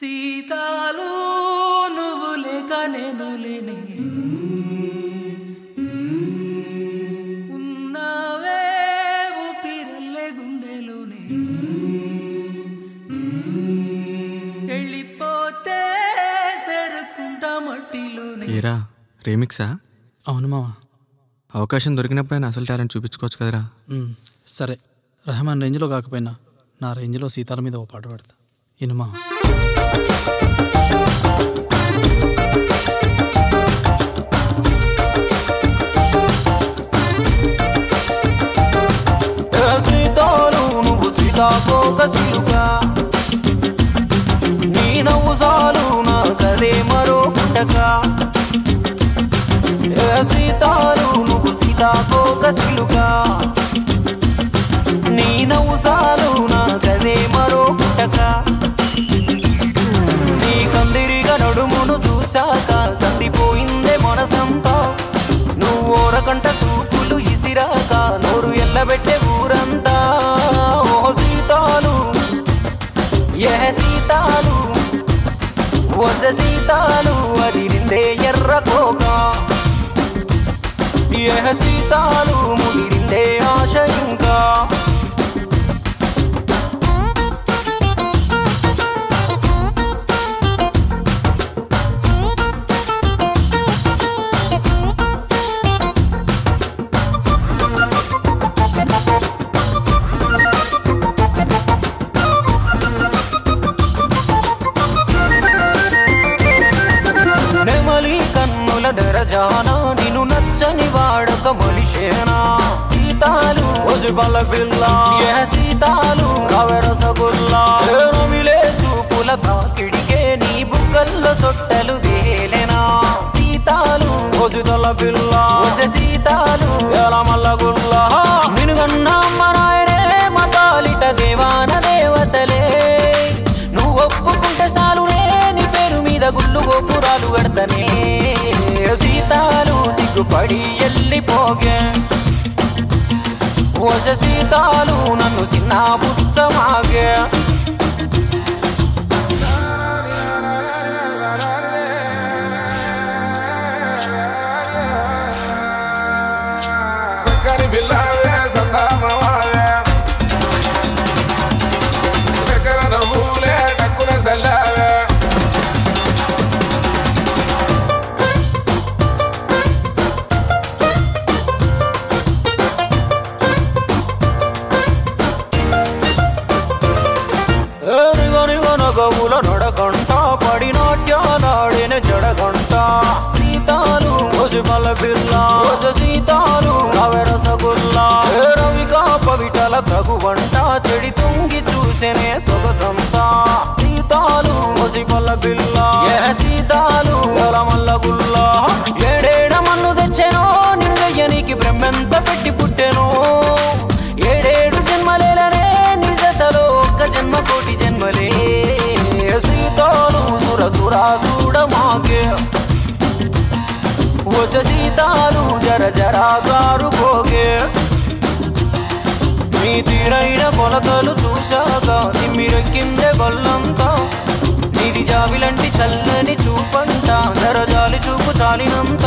సీతాలు నువ్వు లేక నేను లేనే ఉన్నావే ఊపిరల్లే గుండెలోనే వెళ్ళిపోతే సరుకుంటా మట్టిలోనే ఏరా రీమిక్సా అవును మావా అవకాశం దొరికినప్పుడైనా అసలు టాలెంట్ చూపించుకోవచ్చు కదరా ఉమ్, సరే రెహమాన్ రేంజ్లో కాకపోయినా నా రేంజ్లో సీతాల మీద ఓ పాట పాడతా ఇను మావా సీతాలు నువ్వు సీతాకోక సిలుగా నీ నవ్వు చాలు నా కదే మరో పుట్టక ఏ సీతాలు నువ్వు సీతాకోక సిలుగా నీ నవ్వు చాలు నా కదే మరో పుట్టక నీ కందిరిగా నడుమును చూశాక కందిపోయిందే మనసంతా నువ్వు ఓరకంట చూపులు ఇసిరాక నోరు ఎల్లబెట్టే ఊరంతా ఓ సీతాలు ఏ సీతాలు వస సీతాలు అదిరిందే ఎర్ర కోక ఏ సీతాలు ముదిరిందే ఆశ ఇంకా నెమలి కన్నుల దరజానా నిన్ను నచ్చని వాడక మలిషేనా సీతాలు ఒజుబల పిల్ల ఏ సీతాలు రవరసగుల్లా నమిలే చూపుల తాకిడికే నీ బుగ్గల్లో సొట్టలు దేలేనా సీతాలు ఒజుదల పిల్ల ఒస సీతాలు ఎలమల్ల గుల్లా నినుగన్న అమ్మ నాయనే మతాలిట దేవాన దేవతలే నువ్వు ఒప్పుకుంటే చాలునే నీ పేరు మీద గుళ్ళు గోపురాలు పెడతనే సీతాలు సిగ్గుపడి ఎల్లిపోగే వస సీతాలు నన్ను చిన్న బుచ్చమాగే సక్కని పిల్లవే సందామవావే చక్కెర నవ్వులే టక్కున సల్లావే గవుల నడకంట పడి నాట్యాలాడిన జడగంట సీతాలు పసుపల పిల్ల రోజు సీతాలు రవ రసగుల్లా ఏ రవిగా పవిటల తగువంట చెడి తుంగి చూసెనే సొగసంతా సీతాలు పసిపల్ల పిల్ల ఏ సీతాలు ఎలమల్ల గుల్లా ఏడేడ మన్ను తెచ్చెనో నిన్ను వెయ్యనికి బ్రహ్మెంత పెట్టి పుట్టెను ఏడేడు జన్మలేలనే నిజతలో ఒక్క జన్మ కోటి జన్మలే సీతాలు సుర సురా చూడమాగే వస సీతాలు జర జరా జారుకోగే మీ తీరైన కొలతలు చూశాక తిమ్మిరెక్కిందే బల్లంతా నీది జాబిలంటి చల్లని చూపంట జరజాలి చూపు చాలినంత